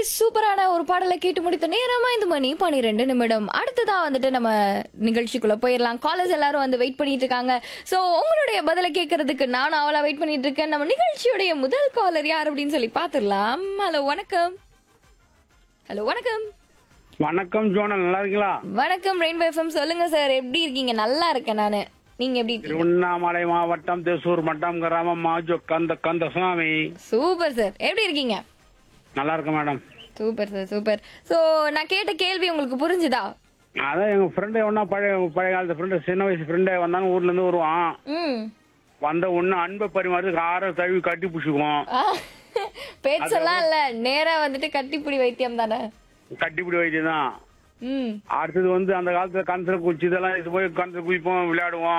சூப்பரான ஒரு பாடலை கேட்டு முடித்த நேரமா இந்த மணி பன்னிரெண்டு நிமிடம் அடுத்ததா வந்துட்டு நம்ம நிகழ்ச்சிக்குள்ள போயிடலாம் காலேஜ் எல்லாரும் வந்து வெயிட் பண்ணிட்டு இருக்காங்க சோ உங்களுடைய பதிலை கேட்கறதுக்கு நானும் அவளா வெயிட் பண்ணிட்டு இருக்கேன் நம்ம நிகழ்ச்சியுடைய முதல் காலர் யார் அப்படின்னு சொல்லி பாத்துடலாம் ஹலோ வணக்கம் ஹலோ வணக்கம் வணக்கம் ஜோனல் நல்லா இருக்கீங்களா வணக்கம் ரெயின்போ எஃப்எம் சொல்லுங்க சார் எப்படி இருக்கீங்க நல்லா இருக்கேன் நானு நீங்க எப்படி இருக்கீங்க திருவண்ணாமலை மாவட்டம் தேசூர் மட்டம் கிராமம் மாஜோ கந்த கந்தசுவாமி சூப்பர் சார் எப்படி இருக்கீங்க நல்லா இருக்கேன் madam super sir super so நான் கேட்ட கேள்வி உங்களுக்கு புரிஞ்சுதா அதான் எங்க ஃப்ரெண்டு ஒன்னா பழைய பழைய காலத்து ஃப்ரெண்டு சின்ன வயசு ஃப்ரெண்டே வந்தாலும் ஊர்ல இருந்து வருவான் ம் வந்த ஒண்ணு அன்பை பரிமாறதுக்கு ஆரம் தழுவி கட்டி பிடிச்சிக்குவோம் ஆ, பேச்செல்லாம் இல்ல நேரா வந்துட்டு கட்டிப்பிடி வைத்தியம் தானே கட்டிப்பிடி வைத்தியம் தான் ம் அடுத்தது வந்து அந்த காலத்துல கணத்துல குச்சி இதெல்லாம் இது போய் கணத்துல குதிப்போம் விளையாடுவோம்